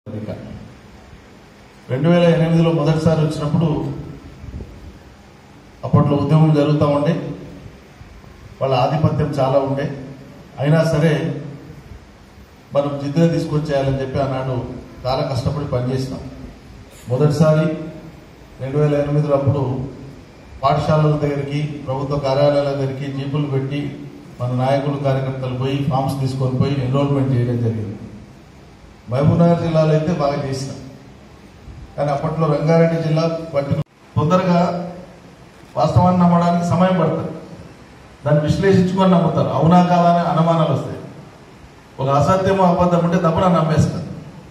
ఇంకా రెండు వేల ఎనిమిదిలో మొదటిసారి వచ్చినప్పుడు అప్పట్లో ఉద్యమం జరుగుతూ ఉండే వాళ్ళ ఆధిపత్యం చాలా ఉండే అయినా సరే మనం జిద్దుగా తీసుకొచ్చేయాలని చెప్పి ఆనాడు చాలా కష్టపడి పనిచేసినాం మొదటిసారి రెండు వేల ఎనిమిదిలో అప్పుడు పాఠశాలల దగ్గరికి ప్రభుత్వ కార్యాలయాల దగ్గరికి జీపులు పెట్టి మన నాయకులు కార్యకర్తలు పోయి ఫామ్స్ తీసుకొని పోయి ఎన్రోల్మెంట్ చేయడం జరిగింది మహబూబ్నగర్ జిల్లాలో అయితే బాగా చేసినాం కానీ అప్పట్లో రంగారెడ్డి జిల్లా పట్టి తొందరగా వాస్తవాన్ని నమ్మడానికి సమయం పడుతుంది దాన్ని విశ్లేషించుకొని నమ్ముతారు అవునా కాదా అని అనుమానాలు వస్తాయి ఒక అసత్యము అబద్ధం ఉంటే తప్పన నమ్మేస్తారు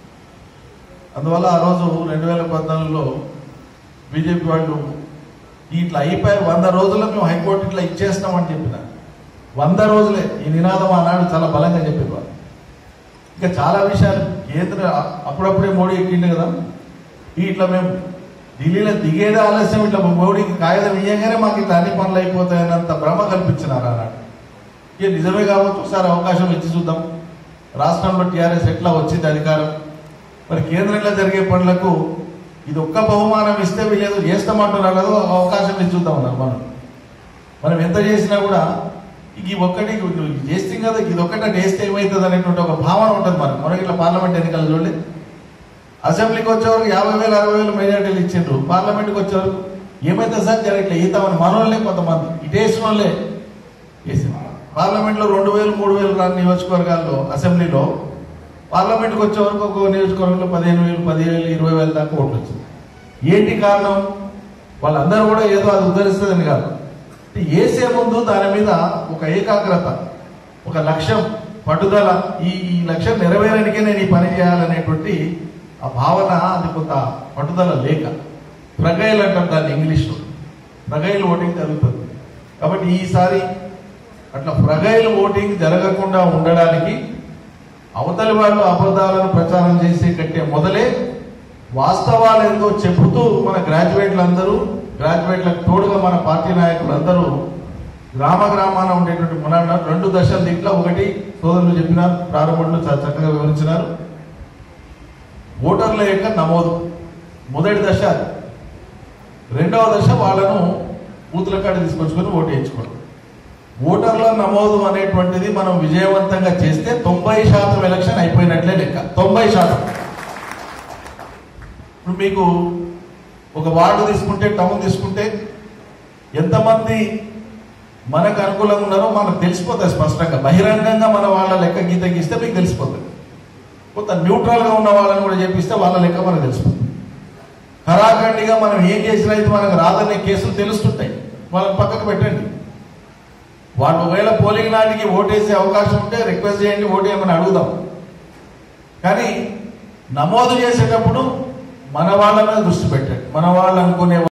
అందువల్ల ఆ రోజు రెండు వేల పద్నాలుగులో బీజేపీ వాళ్ళు ఇట్లా అయిపోయి వంద రోజుల్లో మేము హైకోర్టు ఇట్లా ఇచ్చేస్తామని చెప్పిన వంద రోజులే ఈ నినాదం ఆనాడు చాలా బలంగా చెప్పారు వాళ్ళు ఇంకా చాలా విషయాలు కేంద్ర అప్పుడప్పుడే మోడీ ఎక్కిండు కదా ఇట్లా మేము ఢిల్లీలో దిగేదే ఆలస్యం ఇట్లా మోడీకి కాగితం ఇయ్యగానే మాకు ఇట్లా అన్ని పనులు అయిపోతాయన్నంత భ్రమ కల్పించినారు అన్నాడు ఇక నిజమే కావచ్చు ఒకసారి అవకాశం ఇచ్చి చూద్దాం రాష్ట్రంలో టీఆర్ఎస్ ఎట్లా వచ్చింది అధికారం మరి కేంద్రంలో జరిగే పనులకు ఇది ఒక్క బహుమానం ఇస్తే వీళ్ళు చేస్తామంటున్నారు కదా ఒక అవకాశం ఇచ్చి చూద్దాం అన్నారు మనం మనం ఎంత చేసినా కూడా ఇక ఈ ఒక్కటి నువ్వు చేస్తే కదా ఇది ఒక్కటే చేస్తే ఏమవుతుంది అనేటువంటి ఒక భావన ఉంటుంది మనకు మనకి ఇట్లా పార్లమెంట్ ఎన్నికలు చూడండి అసెంబ్లీకి వచ్చేవరకు యాభై వేలు అరవై వేలు మెజార్టీలు ఇచ్చిండ్రు పార్లమెంట్కి వచ్చేవరకు ఏమైతుంది సార్ జర ఇట్లా ఈతామని మనోళ్ళే కొంతమంది ఇటేసిన వాళ్ళే వేసింది పార్లమెంట్లో రెండు వేలు మూడు వేలు రాని నియోజకవర్గాల్లో అసెంబ్లీలో పార్లమెంట్కి వచ్చే వరకు ఒక నియోజకవర్గంలో పదిహేను వేలు పదిహేను వేలు ఇరవై వేలు దాకా ఓట్లు వచ్చింది ఏంటి కారణం వాళ్ళందరూ కూడా ఏదో అది ఉద్ధరిస్తుందని కాదు వేసే ముందు దాని మీద ఒక ఏకాగ్రత ఒక లక్ష్యం పట్టుదల ఈ ఈ లక్ష్యం నెరవేరడానికే నేను ఈ పని చేయాలనేటువంటి ఆ భావన అది కొంత పట్టుదల లేక ప్రగైల్ అంటారు దాన్ని ఇంగ్లీష్లో ప్రగైల్ ఓటింగ్ జరుగుతుంది కాబట్టి ఈసారి అట్లా ప్రగైల్ ఓటింగ్ జరగకుండా ఉండడానికి అవతలి వాళ్ళు అబద్ధాలను ప్రచారం చేసి కట్టే మొదలే వాస్తవాలు ఏందో చెబుతూ మన గ్రాడ్యుయేట్లందరూ గ్రాడ్యుయేట్లకు తోడుగా మన పార్టీ నాయకులందరూ గ్రామ గ్రామాన ఉండేటువంటి మన రెండు దశలు దీంట్లో ఒకటి సోదరులు చెప్పినారు ప్రారంభంలో చాలా చక్కగా వివరించినారు ఓటర్ల యొక్క నమోదు మొదటి దశ అది. రెండవ దశ వాళ్ళను బూతుల కాడ తీసుకొచ్చుకొని ఓటు వేయించుకోవడం ఓటర్ల నమోదు అనేటువంటిది మనం విజయవంతంగా చేస్తే తొంభై శాతం ఎలక్షన్ అయిపోయినట్లే లెక్క తొంభై శాతం ఇప్పుడు మీకు ఒక వార్డు తీసుకుంటే టౌన్ తీసుకుంటే ఎంతమంది మనకు అనుకూలంగా ఉన్నారో మనకు తెలిసిపోతుంది స్పష్టంగా బహిరంగంగా మన వాళ్ళ లెక్క గీత గీస్తే మీకు తెలిసిపోతుంది కొంత న్యూట్రల్గా ఉన్న వాళ్ళని కూడా చెప్పిస్తే వాళ్ళ లెక్క మనకు తెలిసిపోతుంది కరాఖండిగా మనం ఏం చేసినా ఇది మనకు రాదనే కేసులు తెలుస్తుంటాయి వాళ్ళని పక్కకు పెట్టండి వాళ్ళు ఒకవేళ పోలింగ్ నాటికి ఓటేసే అవకాశం ఉంటే రిక్వెస్ట్ చేయండి ఓటేయమని అడుగుదాం కానీ నమోదు చేసేటప్పుడు మన వాళ్ళ మీద దృష్టి పెట్టండి మన వాళ్ళు అనుకునే